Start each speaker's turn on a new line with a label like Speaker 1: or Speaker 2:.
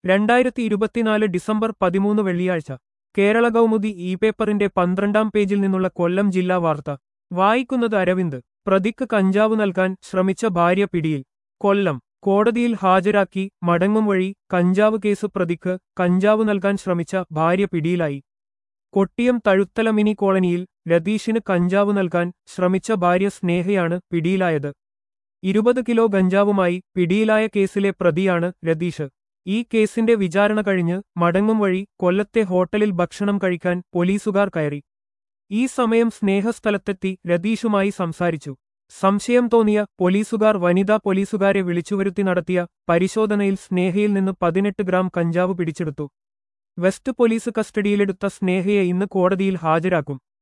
Speaker 1: രണ്ടായിരത്തി ഇരുപത്തിനാല് ഡിസംബർ പതിമൂന്ന് വെള്ളിയാഴ്ച കേരള കൗമുദി ഇ പേപ്പറിന്റെ പന്ത്രണ്ടാം പേജിൽ നിന്നുള്ള കൊല്ലം ജില്ലാ വാർത്ത വായിക്കുന്നത് അരവിന്ദ് പ്രതിക്ക് കഞ്ചാവ് നൽകാൻ ശ്രമിച്ച ഭാര്യ പിടിയിൽ കൊല്ലം കോടതിയിൽ ഹാജരാക്കി മടങ്ങും വഴി കഞ്ചാവ് കേസ് പ്രതിക്ക് കഞ്ചാവ് നൽകാൻ ശ്രമിച്ച ഭാര്യ പിടിയിലായി കൊട്ടിയം തഴുത്തല മിനി കോളനിയിൽ രതീഷിന് കഞ്ചാവ് നൽകാൻ ശ്രമിച്ച ഭാര്യ സ്നേഹയാണ് പിടിയിലായത് ഇരുപത് കിലോ ഗഞ്ചാവുമായി പിടിയിലായ കേസിലെ പ്രതിയാണ് രതീഷ് ഈ കേസിന്റെ വിചാരണ കഴിഞ്ഞ് മടങ്ങും വഴി കൊല്ലത്തെ ഹോട്ടലിൽ ഭക്ഷണം കഴിക്കാൻ പോലീസുകാർ കയറി ഈ സമയം സ്നേഹസ്ഥലത്തെത്തി രതീഷുമായി സംസാരിച്ചു സംശയം തോന്നിയ പോലീസുകാർ വനിതാ പോലീസുകാരെ വിളിച്ചുവരുത്തി നടത്തിയ പരിശോധനയിൽ സ്നേഹയിൽ നിന്ന് പതിനെട്ട് ഗ്രാം കഞ്ചാവ് പിടിച്ചെടുത്തു വെസ്റ്റ് പോലീസ് കസ്റ്റഡിയിലെടുത്ത സ്നേഹയെ ഇന്ന് കോടതിയിൽ ഹാജരാക്കും